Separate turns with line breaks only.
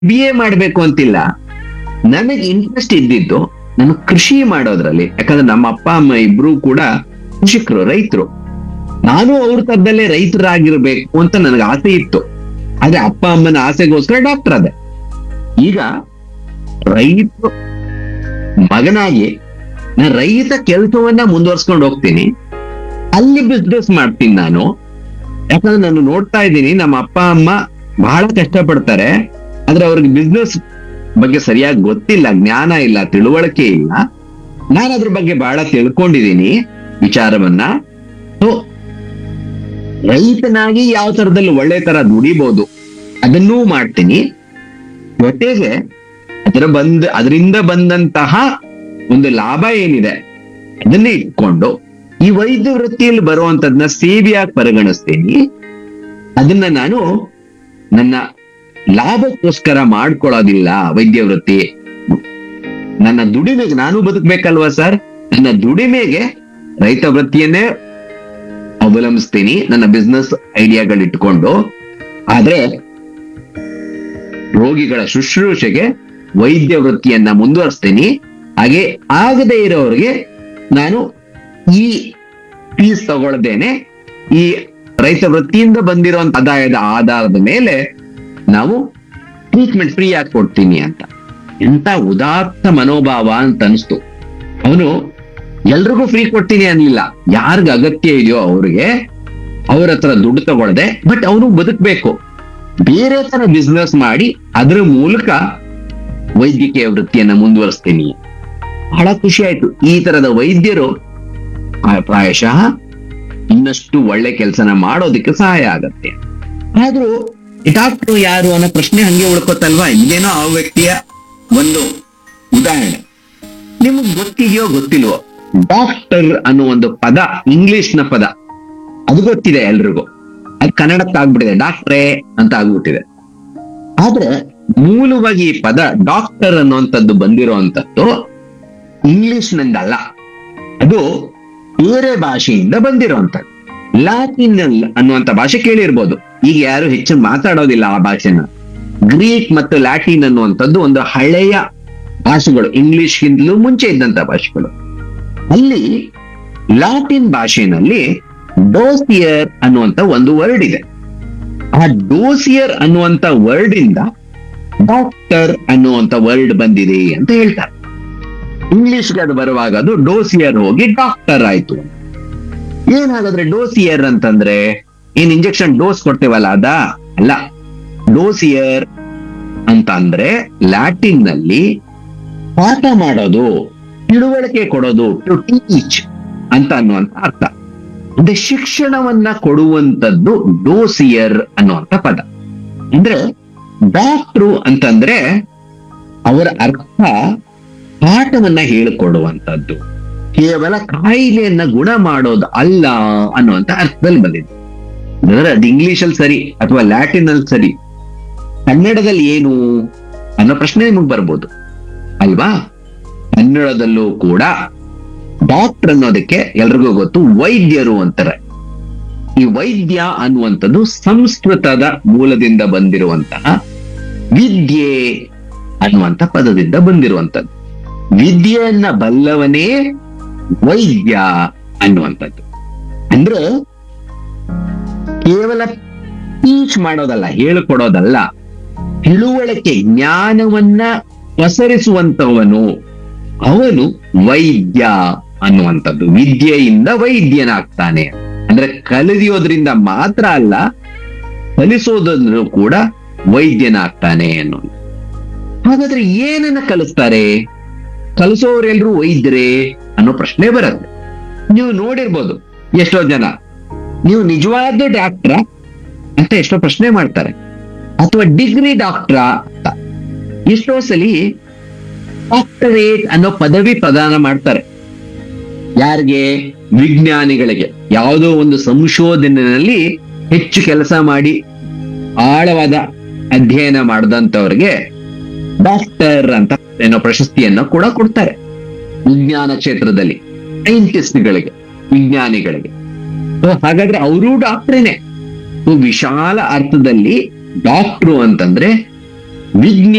B A ಮಾಡ್ಬೇಕು ಅಂತಿಲ್ಲ ನನಗೆ ಇಂಟ್ರೆಸ್ಟ್ ಇದ್ದಿದ್ದು ನಾನು ಕೃಷಿ ಮಾಡೋದ್ರಲ್ಲಿ ಯಾಕಂದ್ರೆ ನಮ್ಮ ಅಪ್ಪ ಅಮ್ಮ ಇಬ್ರು ಕೂಡ ಕೃಷಿಕರು ರೈತರು ನಾನು ಅವ್ರ ತರದಲ್ಲೇ ರೈತರಾಗಿರ್ಬೇಕು ಅಂತ ನನಗೆ ಆಸೆ ಇತ್ತು ಆದ್ರೆ ಅಪ್ಪ ಅಮ್ಮನ ಆಸೆಗೋಸ್ಕರ ಡಾಕ್ಟರ್ ಅದೇ ಈಗ ರೈತ ಮಗನಾಗಿ ನಾನು ರೈತ ಕೆಲಸವನ್ನ ಮುಂದುವರ್ಸ್ಕೊಂಡು ಹೋಗ್ತೀನಿ ಅಲ್ಲಿ ಬಿಸ್ನೆಸ್ ಮಾಡ್ತೀನಿ ನಾನು ಯಾಕಂದ್ರೆ ನಾನು ನೋಡ್ತಾ ಇದ್ದೀನಿ ನಮ್ಮ ಅಪ್ಪ ಅಮ್ಮ ಬಹಳ ಕಷ್ಟಪಡ್ತಾರೆ ಆದ್ರೆ ಅವ್ರಿಗೆ ಬಿಸ್ನೆಸ್ ಬಗ್ಗೆ ಸರಿಯಾಗಿ ಗೊತ್ತಿಲ್ಲ ಜ್ಞಾನ ಇಲ್ಲ ತಿಳುವಳಿಕೆ ಇಲ್ಲ ನಾನು ಅದ್ರ ಬಗ್ಗೆ ಬಹಳ ತಿಳ್ಕೊಂಡಿದ್ದೀನಿ ವಿಚಾರವನ್ನ ಸೊ ರೈತನಾಗಿ ಯಾವ ತರದಲ್ಲಿ ಒಳ್ಳೆ ತರ ದುಡಿಬಹುದು ಅದನ್ನೂ ಮಾಡ್ತೀನಿ ಜೊತೆಗೆ ಅದರ ಬಂದ ಅದರಿಂದ ಬಂದಂತಹ ಒಂದು ಲಾಭ ಏನಿದೆ ಅದನ್ನೇ ಇಟ್ಕೊಂಡು ಈ ವೈದ್ಯ ವೃತ್ತಿಯಲ್ಲಿ ಬರುವಂತದ್ನ ಸೇವೆಯಾಗಿ ಪರಿಗಣಿಸ್ತೀನಿ ಅದನ್ನ ನಾನು ನನ್ನ ಲಾಭಕ್ಕೋಸ್ಕರ ಮಾಡ್ಕೊಳ್ಳೋದಿಲ್ಲ ವೈದ್ಯ ವೃತ್ತಿ ನನ್ನ ದುಡಿಮೆಗೆ ನಾನು ಬದುಕ್ಬೇಕಲ್ವಾ ಸರ್ ನನ್ನ ದುಡಿಮೆಗೆ ರೈತ ವೃತ್ತಿಯನ್ನೇ ಅವಲಂಬಿಸ್ತೀನಿ ನನ್ನ ಬಿಸ್ನೆಸ್ ಐಡಿಯಾಗಳಿಟ್ಕೊಂಡು ಆದ್ರೆ ರೋಗಿಗಳ ಶುಶ್ರೂಷೆಗೆ ವೈದ್ಯ ವೃತ್ತಿಯನ್ನ ಮುಂದುವರಿಸ್ತೀನಿ ಹಾಗೆ ಆಗದೆ ಇರೋರಿಗೆ ನಾನು ಈ ಫೀಸ್ ತಗೊಳ್ದೇನೆ ಈ ರೈತ ವೃತ್ತಿಯಿಂದ ಬಂದಿರುವಂತ ಆದಾಯದ ಆಧಾರದ ಮೇಲೆ ನಾವು ಟ್ರೀಟ್ಮೆಂಟ್ ಫ್ರೀ ಆಗಿ ಕೊಡ್ತೀನಿ ಅಂತ ಎಂತ ಉದಾತ್ತ ಮನೋಭಾವ ಅಂತ ಅನಿಸ್ತು ಅವನು ಎಲ್ರಿಗೂ ಫ್ರೀ ಕೊಡ್ತೀನಿ ಅನ್ಲಿಲ್ಲ ಯಾರಿಗ ಅಗತ್ಯ ಇದೆಯೋ ಅವ್ರಿಗೆ ಅವ್ರ ಹತ್ರ ದುಡ್ಡು ತಗೊಳ್ದೆ ಬಟ್ ಅವನು ಬದುಕ್ಬೇಕು ಬೇರೆ ತರ ಬಿಸ್ನೆಸ್ ಮಾಡಿ ಅದ್ರ ಮೂಲಕ ವೈದ್ಯಕೀಯ ವೃತ್ತಿಯನ್ನ ಮುಂದುವರಿಸ್ತೀನಿ ಬಹಳ ಖುಷಿ ಆಯ್ತು ಈ ತರದ ವೈದ್ಯರು ಆ- ಪ್ರಾಯಶಃ ಇನ್ನಷ್ಟು ಒಳ್ಳೆ ಕೆಲಸನ ಮಾಡೋದಕ್ಕೆ ಸಹಾಯ ಆಗತ್ತೆ ಆದ್ರೂ ಡಾಕ್ಟ್ರು ಯಾರು ಅನ್ನೋ ಪ್ರಶ್ನೆ ಹಂಗೆ ಉಳ್ಕೋತಲ್ವಾ ಇದೇನೋ ಆ ವ್ಯಕ್ತಿಯ ಒಂದು ಉದಾಹರಣೆ ನಿಮಗ್ ಗೊತ್ತಿದೆಯೋ ಗೊತ್ತಿಲ್ವೋ ಡಾಕ್ಟರ್ ಅನ್ನೋ ಒಂದು ಪದ ಇಂಗ್ಲಿಷ್ ನ ಪದ ಅದು ಗೊತ್ತಿದೆ ಎಲ್ರಿಗೂ ಅದು ಕನ್ನಡಕ್ಕೆ ಆಗ್ಬಿಟ್ಟಿದೆ ಡಾಕ್ಟ್ರೇ ಅಂತ ಆಗ್ಬಿಟ್ಟಿದೆ ಆದ್ರೆ ಮೂಲವಾಗಿ ಈ ಪದ ಡಾಕ್ಟರ್ ಅನ್ನುವಂಥದ್ದು ಬಂದಿರುವಂತದ್ದು ಇಂಗ್ಲಿಷ್ ನಿಂದಲ್ಲ ಅದು ಬೇರೆ ಭಾಷೆಯಿಂದ ಬಂದಿರುವಂತದ್ದು ಲ್ಯಾಟಿನ್ ಅನ್ನುವಂತ ಭಾಷೆ ಕೇಳಿರ್ಬೋದು ಈಗ ಯಾರು ಹೆಚ್ಚು ಮಾತಾಡೋದಿಲ್ಲ ಆ ಭಾಷೆನ ಗ್ರೀಕ್ ಮತ್ತು ಲ್ಯಾಟಿನ್ ಅನ್ನುವಂಥದ್ದು ಒಂದು ಹಳೆಯ ಭಾಷೆಗಳು ಇಂಗ್ಲಿಷ್ಗಿಂತಲೂ ಮುಂಚೆ ಇದ್ದಂತ ಭಾಷೆಗಳು ಅಲ್ಲಿ ಲ್ಯಾಟಿನ್ ಭಾಷೆನಲ್ಲಿ ಡೋಸಿಯರ್ ಅನ್ನುವಂತ ಒಂದು ವರ್ಡ್ ಇದೆ ಆ ಡೋಸಿಯರ್ ಅನ್ನುವಂತ ವರ್ಡ್ ಇಂದ ಡಾಕ್ಟರ್ ಅನ್ನುವಂತ ವರ್ಡ್ ಬಂದಿದೆ ಅಂತ ಹೇಳ್ತಾರೆ ಇಂಗ್ಲಿಷ್ಗೆ ಅದು ಬರುವಾಗ ಅದು ಡೋಸಿಯರ್ ಹೋಗಿ ಡಾಕ್ಟರ್ ಆಯ್ತು ಏನಾಗಾದ್ರೆ ಡೋಸಿಯರ್ ಅಂತಂದ್ರೆ ಏನ್ ಇಂಜೆಕ್ಷನ್ ಡೋಸ್ ಕೊಡ್ತೇವಲ್ಲ ಅದ ಅಲ್ಲ ಡೋಸಿಯರ್ ಅಂತ ಅಂದ್ರೆ ಲ್ಯಾಟಿನ್ ನಲ್ಲಿ ಪಾಠ ಮಾಡೋದು ತಿಳುವಳಿಕೆ ಕೊಡೋದು ಟು ಟೀಚ್ ಅಂತ ಅನ್ನುವಂತ ಅರ್ಥ ಅಂದ್ರೆ ಶಿಕ್ಷಣವನ್ನ ಕೊಡುವಂತದ್ದು ಡೋಸಿಯರ್ ಅನ್ನುವಂತ ಪದ ಅಂದ್ರೆ ಡಾಕ್ಟ್ರು ಅಂತಂದ್ರೆ ಅವರ ಅರ್ಥ ಪಾಠವನ್ನ ಹೇಳಿಕೊಡುವಂತದ್ದು ಕೇವಲ ಕಾಯಿಲೆಯನ್ನ ಗುಣ ಮಾಡೋದು ಅಲ್ಲ ಅನ್ನುವಂತ ಅರ್ಥದಲ್ಲಿ ಬಂದಿದೆ ಅಂದ್ರೆ ಅದು ಇಂಗ್ಲಿಷ್ ಅಲ್ಲಿ ಸರಿ ಅಥವಾ ಲ್ಯಾಟಿನ್ ಅಲ್ಲಿ ಸರಿ ಕನ್ನಡದಲ್ಲಿ ಏನು ಅನ್ನೋ ಪ್ರಶ್ನೆ ನಿಮಗ್ ಬರ್ಬೋದು ಅಲ್ವಾ ಕನ್ನಡದಲ್ಲೂ ಕೂಡ ಡಾಕ್ಟರ್ ಅನ್ನೋದಕ್ಕೆ ಎಲ್ರಿಗೂ ಗೊತ್ತು ವೈದ್ಯರು ಅಂತಾರೆ ಈ ವೈದ್ಯ ಅನ್ನುವಂಥದ್ದು ಸಂಸ್ಕೃತದ ಮೂಲದಿಂದ ಬಂದಿರುವಂತಹ ವಿದ್ಯೆ ಅನ್ನುವಂತ ಪದದಿಂದ ಬಂದಿರುವಂತದ್ದು ವಿದ್ಯೆಯನ್ನ ಬಲ್ಲವನೇ ವೈದ್ಯ ಅನ್ನುವಂಥದ್ದು ಅಂದ್ರೆ ಕೇವಲ ಟೀಚ್ ಮಾಡೋದಲ್ಲ ಹೇಳಿಕೊಡೋದಲ್ಲ ತಿಳುವಳಿಕೆ ಜ್ಞಾನವನ್ನ ಪಸರಿಸುವಂತವನು ಅವನು ವೈದ್ಯ ಅನ್ನುವಂಥದ್ದು ವಿದ್ಯೆಯಿಂದ ವೈದ್ಯನಾಗ್ತಾನೆ ಅಂದ್ರೆ ಕಲಿಯೋದ್ರಿಂದ ಮಾತ್ರ ಅಲ್ಲ ಕಲಿಸೋದ್ರೂ ಕೂಡ ವೈದ್ಯನಾಗ್ತಾನೆ ಅನ್ನೋದು ಹಾಗಾದ್ರೆ ಏನನ್ನ ಕಲಿಸ್ತಾರೆ ಕಲಿಸೋರೆಲ್ರು ವೈದ್ಯರೇ ಅನ್ನೋ ಪ್ರಶ್ನೆ ಬರುತ್ತೆ ನೀವು ನೋಡಿರ್ಬೋದು ಎಷ್ಟೋ ಜನ ನೀವು ನಿಜವಾದ ಡಾಕ್ಟ್ರ ಅಂತ ಎಷ್ಟೋ ಪ್ರಶ್ನೆ ಮಾಡ್ತಾರೆ ಅಥವಾ ಡಿಗ್ರಿ ಡಾಕ್ಟ್ರ ಅಂತ ಎಷ್ಟೋ ಸಲಿ ಡಾಕ್ಟರೇಟ್ ಅನ್ನೋ ಪದವಿ ಪ್ರದಾನ ಮಾಡ್ತಾರೆ ಯಾರಿಗೆ ವಿಜ್ಞಾನಿಗಳಿಗೆ ಯಾವುದೋ ಒಂದು ಸಂಶೋಧನೆಯಲ್ಲಿ ಹೆಚ್ಚು ಕೆಲಸ ಮಾಡಿ ಆಳವಾದ ಅಧ್ಯಯನ ಮಾಡಿದಂತವ್ರಿಗೆ ಡಾಕ್ಟರ್ ಅಂತ ಏನೋ ಪ್ರಶಸ್ತಿಯನ್ನ ಕೂಡ ಕೊಡ್ತಾರೆ ವಿಜ್ಞಾನ ಕ್ಷೇತ್ರದಲ್ಲಿ ಸೈಂಟಿಸ್ಟ್ಗಳಿಗೆ ವಿಜ್ಞಾನಿಗಳಿಗೆ So, ಹಾಗಾದ್ರೆ ಅವರು ಡಾಕ್ಟ್ರೇನೆ So, ವಿಶಾಲ ಅರ್ಥದಲ್ಲಿ ಡಾಕ್ಟ್ರು ಅಂತಂದ್ರೆ ವಿಜ್ಞ